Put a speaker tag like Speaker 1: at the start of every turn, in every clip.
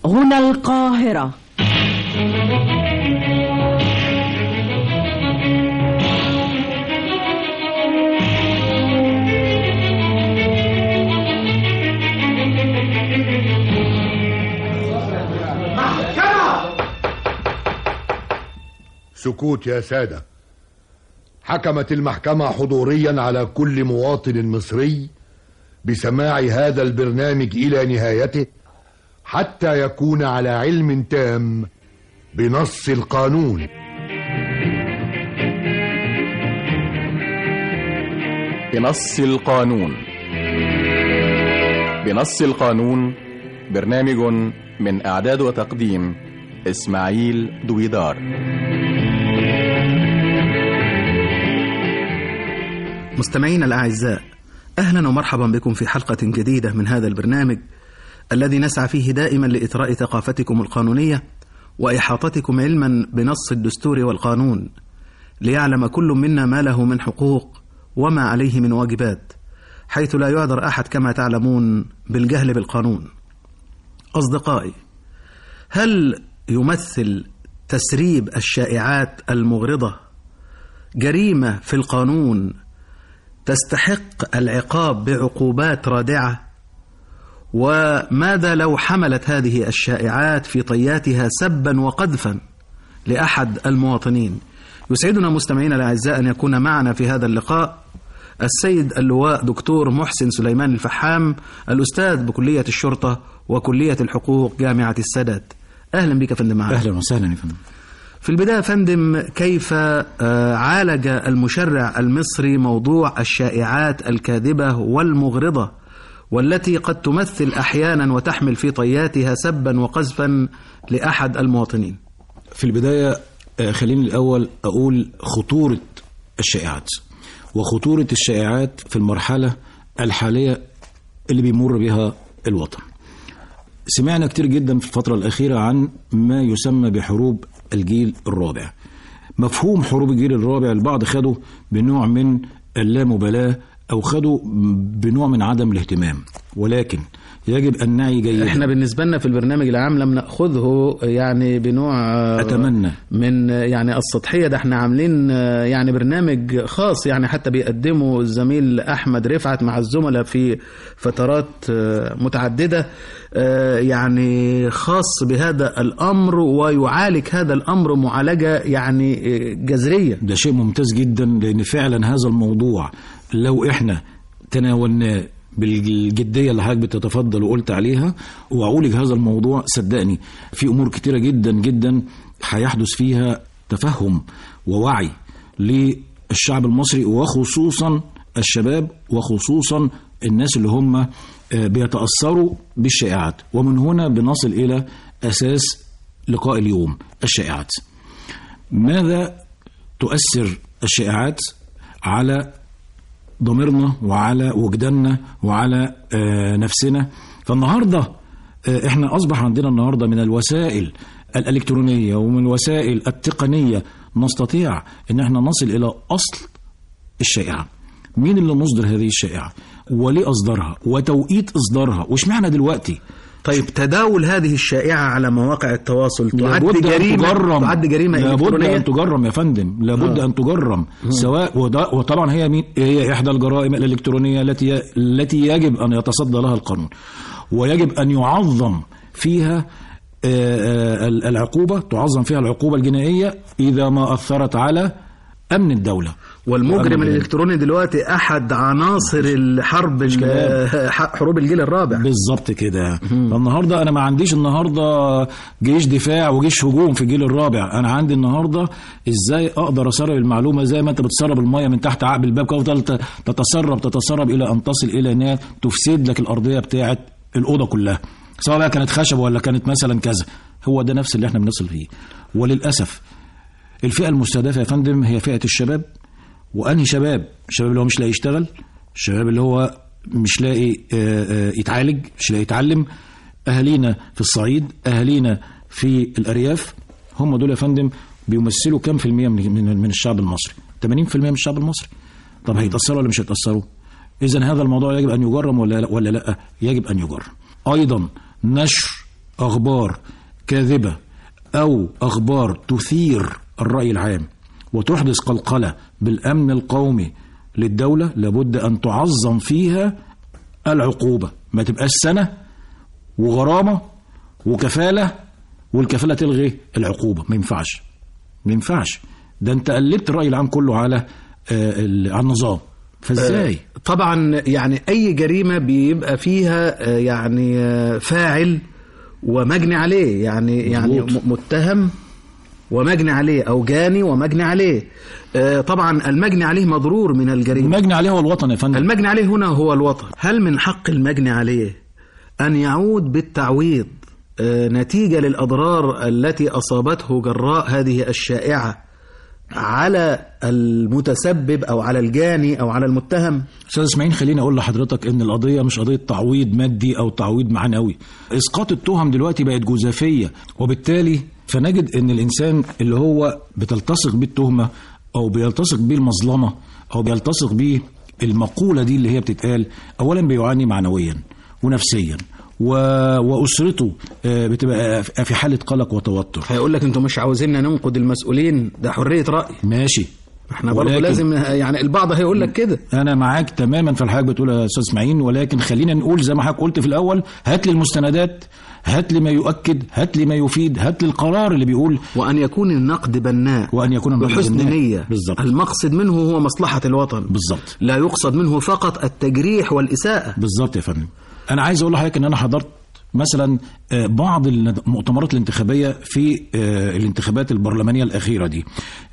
Speaker 1: هنا القاهرة
Speaker 2: سكوت يا سادة حكمت المحكمة حضوريا على كل مواطن مصري بسماع هذا البرنامج إلى نهايته حتى يكون على علم تام بنص القانون
Speaker 3: بنص القانون بنص القانون برنامج من إعداد وتقديم إسماعيل دويدار
Speaker 4: مستمعينا الأعزاء أهلا ومرحبا بكم في حلقة جديدة من هذا البرنامج الذي نسعى فيه دائما لإثراء ثقافتكم القانونية وإحاطتكم علما بنص الدستور والقانون ليعلم كل منا ما له من حقوق وما عليه من واجبات حيث لا يعذر أحد كما تعلمون بالجهل بالقانون أصدقائي هل يمثل تسريب الشائعات المغرضة جريمة في القانون تستحق العقاب بعقوبات رادعة وماذا لو حملت هذه الشائعات في طياتها سبا وقذفا لأحد المواطنين يسعدنا مستمعينا الأعزاء أن يكون معنا في هذا اللقاء السيد اللواء دكتور محسن سليمان الفحام الأستاذ بكلية الشرطة وكلية الحقوق جامعة السادات أهلا بك فندم معنا
Speaker 5: اهلا وسهلا يا فندم
Speaker 4: في البداية يا فندم كيف آه، عالج المشرع المصري موضوع الشائعات الكاذبة والمغرضة والتي قد تمثل أحيانا وتحمل في طياتها سبا وقذفا لأحد المواطنين
Speaker 5: في البدايه آه، خليني الاول اقول خطوره الشائعات وخطوره الشائعات في المرحله الحاليه اللي بيمر بها الوطن سمعنا كتير جدا في الفتره الاخيره عن ما يسمى بحروب الجيل الرابع مفهوم حروب الجيل الرابع البعض خده بنوع من اللامبالاه او خده بنوع من عدم الاهتمام ولكن يجب ان نعي جيدا
Speaker 4: احنا بالنسبة لنا في البرنامج العام لم نأخذه يعني بنوع آه،
Speaker 5: أتمنى.
Speaker 4: من آه، يعني السطحية ده احنا عاملين آه، يعني برنامج خاص يعني حتى بيقدمه الزميل أحمد رفعت مع الزملاء في فترات آه، متعددة آه، يعني خاص بهذا الأمر ويعالج هذا الأمر معالجة يعني آه، جذرية
Speaker 5: ده شيء ممتاز جدا لان فعلا هذا الموضوع لو احنا تناولناه بالجدية اللي حضرتك بتتفضل وقلت عليها وأعولج هذا الموضوع صدقني في أمور كتيرة جدا جدا هيحدث فيها تفهم ووعي للشعب المصري وخصوصا الشباب وخصوصا الناس اللي هم آه، بيتأثروا بالشائعات ومن هنا بنصل إلى أساس لقاء اليوم الشائعات ماذا تؤثر الشائعات على ضميرنا وعلى وجداننا وعلى آه، نفسنا فالنهارده آه، احنا اصبح عندنا النهارده من الوسائل الالكترونيه ومن الوسائل التقنيه نستطيع ان احنا نصل الى اصل الشائعه مين اللي مصدر هذه الشائعه وليه اصدرها وتوقيت اصدارها واشمعنى دلوقتي
Speaker 4: طيب تداول هذه الشائعة على مواقع التواصل تعد
Speaker 5: لابد أن
Speaker 4: جريمة
Speaker 5: تجرم
Speaker 4: تعد جريمة
Speaker 5: لابد
Speaker 4: إلكترونية
Speaker 5: ان تجرم يا فندم لابد
Speaker 4: آه.
Speaker 5: ان تجرم سواء وده وطبعا هي مين هي احدى الجرائم الالكترونيه التي التي يجب ان يتصدى لها القانون ويجب ان يعظم فيها آه، آه، العقوبه تعظم فيها العقوبه الجنائيه اذا ما اثرت على امن الدوله
Speaker 4: والمجرم
Speaker 5: وأمن-
Speaker 4: الإلكتروني دلوقتي أحد عناصر الحرب ال-
Speaker 5: كلام.
Speaker 4: حروب الجيل الرابع
Speaker 5: بالظبط كده فالنهارده انا ما عنديش النهارده جيش دفاع وجيش هجوم في الجيل الرابع انا عندي النهارده ازاي اقدر اسرب المعلومه زي ما انت بتسرب الميه من تحت عقب الباب كده وتفضل ت- تتسرب تتسرب الى ان تصل الى انها تفسد لك الارضيه بتاعه الاوضه كلها سواء بقى كانت خشب ولا كانت مثلا كذا هو ده نفس اللي احنا بنصل فيه وللاسف الفئه المستهدفه يا فندم هي فئه الشباب وانهي شباب الشباب اللي هو مش لاقي يشتغل الشباب اللي هو مش لاقي آه، آه، يتعالج مش لاقي يتعلم اهالينا في الصعيد اهالينا في الارياف هم دول يا فندم بيمثلوا كام في المية من من, من الشعب المصري 80% من الشعب المصري طب هيتاثروا ولا مش هيتاثروا اذا هذا الموضوع يجب ان يجرم ولا لا ولا لا يجب ان يجرم ايضا نشر اخبار كاذبه او اخبار تثير الراي العام وتحدث قلقله بالامن القومي للدوله لابد ان تعظم فيها العقوبه ما تبقاش سنه وغرامه وكفاله والكفاله تلغي العقوبه ما ينفعش ما ينفعش ده انت قلبت الراي العام كله على آه، ال- على النظام فازاي
Speaker 4: طبعا يعني اي جريمه بيبقى فيها آه، يعني آه، فاعل ومجني عليه يعني يعني
Speaker 5: مظبوط.
Speaker 4: م- متهم ومجني عليه او جاني ومجني عليه آه، طبعا المجني عليه مضرور من الجريمه
Speaker 5: المجني عليه هو الوطن يا فندم
Speaker 4: المجني عليه هنا هو الوطن هل من حق المجني عليه أن يعود بالتعويض آه، نتيجة للأضرار التي أصابته جراء هذه الشائعة على المتسبب أو على الجاني أو على المتهم
Speaker 5: استاذ اسماعيل خليني اقول لحضرتك ان القضيه مش قضيه تعويض مادي او تعويض معنوي اسقاط التهم دلوقتي بقت جزافيه وبالتالي فنجد ان الانسان اللي هو بتلتصق بيه التهمه او بيلتصق بيه المظلمه او بيلتصق بيه المقوله دي اللي هي بتتقال اولا بيعاني معنويا ونفسيا و... واسرته آه، بتبقى في حاله قلق وتوتر
Speaker 4: هيقول لك أنتم مش عاوزيننا ننقد المسؤولين ده حرية رأي
Speaker 5: ماشي
Speaker 4: احنا برضه
Speaker 5: ولكن-
Speaker 4: لازم يعني البعض هيقول لك كده
Speaker 5: انا معاك تماما في الحاجه بتقول يا استاذ اسماعيل ولكن خلينا نقول زي ما حضرتك قلت في الاول هات لي المستندات هات لي ما يؤكد هات لي ما يفيد هات لي القرار اللي بيقول
Speaker 4: وأن يكون النقد بناء
Speaker 5: وأن يكون النقد
Speaker 4: بحسن
Speaker 5: بناء.
Speaker 4: نية
Speaker 5: بالظبط.
Speaker 4: المقصد منه هو مصلحة الوطن
Speaker 5: بالظبط
Speaker 4: لا يقصد منه فقط التجريح والإساءة
Speaker 5: بالظبط يا فندم انا عايز اقول لحضرتك ان انا حضرت مثلا آه، بعض المؤتمرات الانتخابيه في آه، الانتخابات البرلمانيه الاخيره دي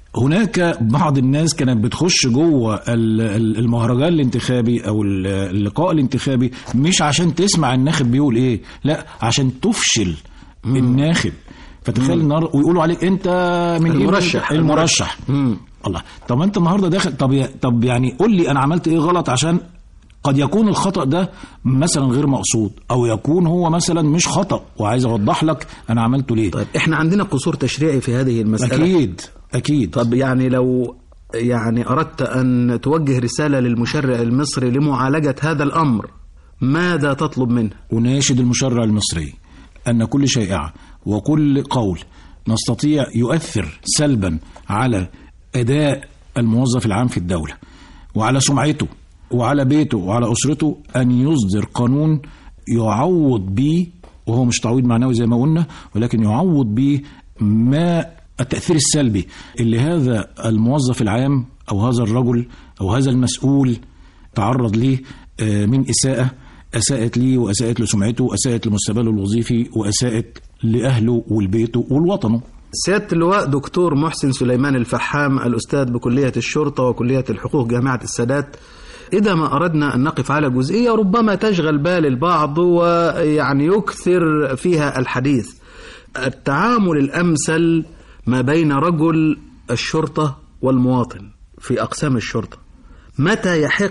Speaker 5: هناك بعض الناس كانت بتخش جوه ال- ال- المهرجان الانتخابي او ال- اللقاء الانتخابي مش عشان تسمع الناخب بيقول ايه لا عشان تفشل الناخب فتخيل النهارده ويقولوا عليك انت من إيه؟
Speaker 4: المرشح.
Speaker 5: المرشح
Speaker 4: مم.
Speaker 5: الله طب انت النهارده داخل طب يا- طب يعني قول لي انا عملت ايه غلط عشان قد يكون الخطا ده مثلا غير مقصود او يكون هو مثلا مش خطا وعايز اوضح لك انا عملته ليه
Speaker 4: طيب احنا عندنا قصور تشريعي في هذه المسألة
Speaker 5: اكيد اكيد
Speaker 4: طب يعني لو يعني أردت أن توجه رسالة للمشرع المصري لمعالجة هذا الأمر ماذا تطلب منه
Speaker 5: أناشد المشرع المصري أن كل شائعة وكل قول نستطيع يؤثر سلبا على أداء الموظف العام في الدولة وعلى سمعته وعلى بيته وعلى أسرته أن يصدر قانون يعوض به وهو مش تعويض معنوي زي ما قلنا ولكن يعوض به ما التأثير السلبي اللي هذا الموظف العام أو هذا الرجل أو هذا المسؤول تعرض ليه آه، من إساءة أساءت ليه وأساءت لسمعته وأساءت لمستقبله الوظيفي وأساءت لأهله ولبيته ولوطنه
Speaker 4: سيادة اللواء دكتور محسن سليمان الفحام الأستاذ بكلية الشرطة وكلية الحقوق جامعة السادات إذا ما أردنا أن نقف على جزئية ربما تشغل بال البعض ويعني يكثر فيها الحديث التعامل الأمثل ما بين رجل الشرطة والمواطن في أقسام الشرطة متى يحق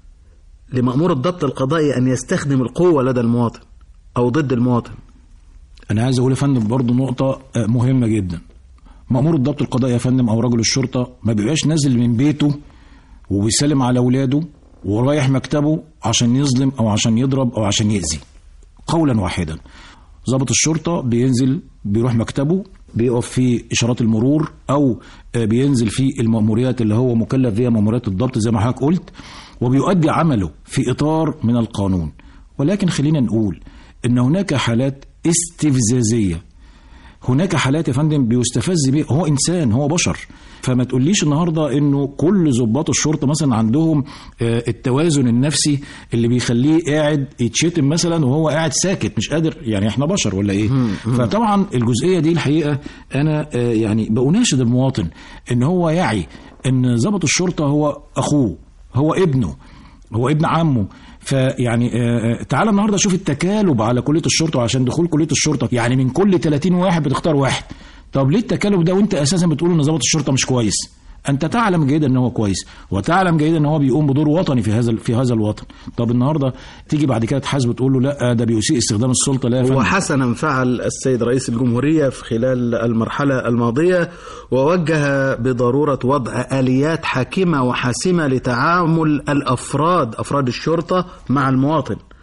Speaker 4: لمأمور الضبط القضائي أن يستخدم القوة لدى المواطن أو ضد المواطن
Speaker 5: أنا عايز أقول يا فندم برضه نقطة آه، مهمة جدا مأمور الضبط القضائي يا فندم أو رجل الشرطة ما بيبقاش نازل من بيته وبيسلم على أولاده ورايح مكتبه عشان يظلم أو عشان يضرب أو عشان يأذي قولا واحدا ضابط الشرطة بينزل بيروح مكتبه بيقف في إشارات المرور أو آه، بينزل في المأموريات اللي هو مكلف بيها مأموريات الضبط زي ما حضرتك قلت وبيؤدي عمله في إطار من القانون ولكن خلينا نقول إن هناك حالات استفزازية هناك حالات يا فندم بيستفز بيه هو انسان هو بشر فما تقوليش النهارده انه كل ضباط الشرطه مثلا عندهم آه، التوازن النفسي اللي بيخليه قاعد يتشتم مثلا وهو قاعد ساكت مش قادر يعني احنا بشر ولا ايه فطبعا الجزئيه دي الحقيقه انا آه، يعني بأناشد المواطن ان هو يعي ان ضابط الشرطه هو اخوه هو ابنه هو ابن عمه فيعني آه، آه، تعالى النهارده شوف التكالب على كليه الشرطه وعشان دخول كليه الشرطه يعني من كل 30 واحد بتختار واحد طب ليه التكالب ده وانت اساسا بتقول ان ضابط الشرطه مش كويس انت تعلم جيدا ان هو كويس وتعلم جيدا ان هو بيقوم بدور وطني في هذا في هذا الوطن طب النهارده تيجي بعد كده تحاسبه تقول له لا ده بيسيء استخدام السلطه لا يا فندم.
Speaker 4: وحسنا فعل السيد رئيس الجمهورية في خلال المرحلة الماضية ووجه بضرورة وضع آليات حاكمة وحاسمة لتعامل الأفراد أفراد الشرطة مع المواطن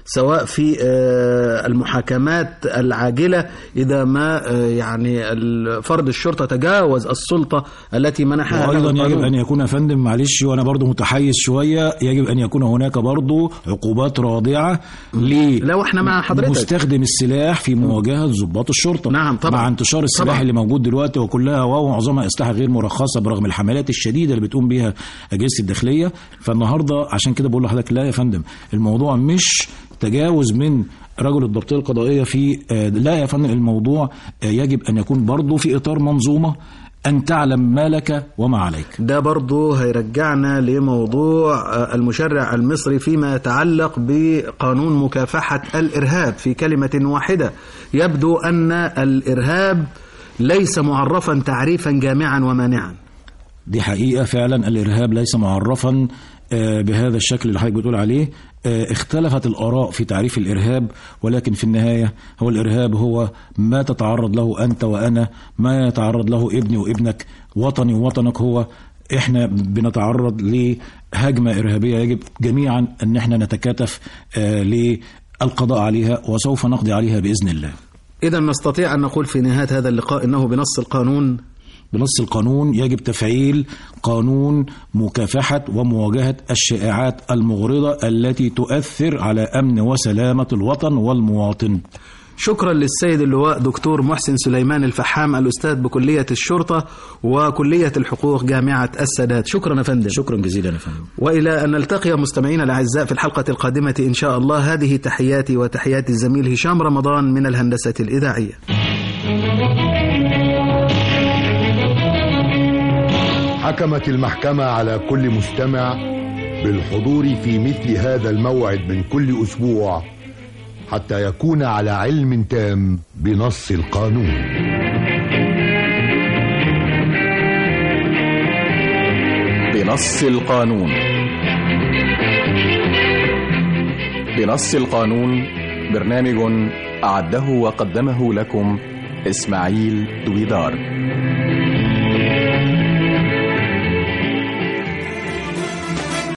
Speaker 4: سواء في آه، المحاكمات العاجلة إذا ما آه، يعني ال- فرد الشرطة تجاوز السلطة التي منحها له
Speaker 5: وايضا يجب
Speaker 4: القانون.
Speaker 5: ان يكون يا فندم معلش وانا برضو متحيز شويه يجب ان يكون هناك برضو عقوبات رادعه
Speaker 4: لو احنا مع حضرتك
Speaker 5: مستخدم السلاح في مواجهه ضباط الشرطه
Speaker 4: نعم، طبعا.
Speaker 5: مع انتشار السلاح
Speaker 4: طبعا.
Speaker 5: اللي موجود دلوقتي وكلها ومعظمها اسلحه غير مرخصه برغم الحملات الشديده اللي بتقوم بيها اجهزه الداخليه فالنهارده عشان كده بقول لحضرتك لا يا فندم الموضوع مش تجاوز من رجل الضبطيه القضائيه في آه، لا يا فندم الموضوع آه، يجب ان يكون برضه في اطار منظومه ان تعلم ما لك وما عليك
Speaker 4: ده برضو هيرجعنا لموضوع آه، المشرع المصري فيما يتعلق بقانون مكافحة الإرهاب في كلمة واحدة يبدو أن الإرهاب ليس معرفا تعريفا جامعا ومانعا
Speaker 5: دي حقيقة فعلا الإرهاب ليس معرفا آه، بهذا الشكل اللي حضرتك بتقول عليه آه، اختلفت الآراء في تعريف الإرهاب ولكن في النهاية هو الإرهاب هو ما تتعرض له أنت وأنا ما يتعرض له ابني وابنك وطني ووطنك هو احنا بنتعرض لهجمة إرهابية يجب جميعا أن احنا نتكاتف آه، للقضاء عليها وسوف نقضي عليها بإذن الله
Speaker 4: إذا نستطيع أن نقول في نهاية هذا اللقاء أنه بنص القانون
Speaker 5: بنص القانون يجب تفعيل قانون مكافحة ومواجهة الشائعات المغرضة التي تؤثر على أمن وسلامة الوطن والمواطن
Speaker 4: شكرا للسيد اللواء دكتور محسن سليمان الفحام الأستاذ بكلية الشرطة وكلية الحقوق جامعة السادات شكرا يا فندم
Speaker 5: شكرا جزيلا يا فندم
Speaker 4: وإلى أن نلتقي مستمعينا الأعزاء في الحلقة القادمة إن شاء الله هذه تحياتي وتحيات الزميل هشام رمضان من الهندسة الإذاعية
Speaker 2: حكمت المحكمة على كل مستمع بالحضور في مثل هذا الموعد من كل أسبوع حتى يكون على علم تام بنص القانون
Speaker 3: بنص القانون بنص القانون برنامج أعده وقدمه لكم إسماعيل دويدار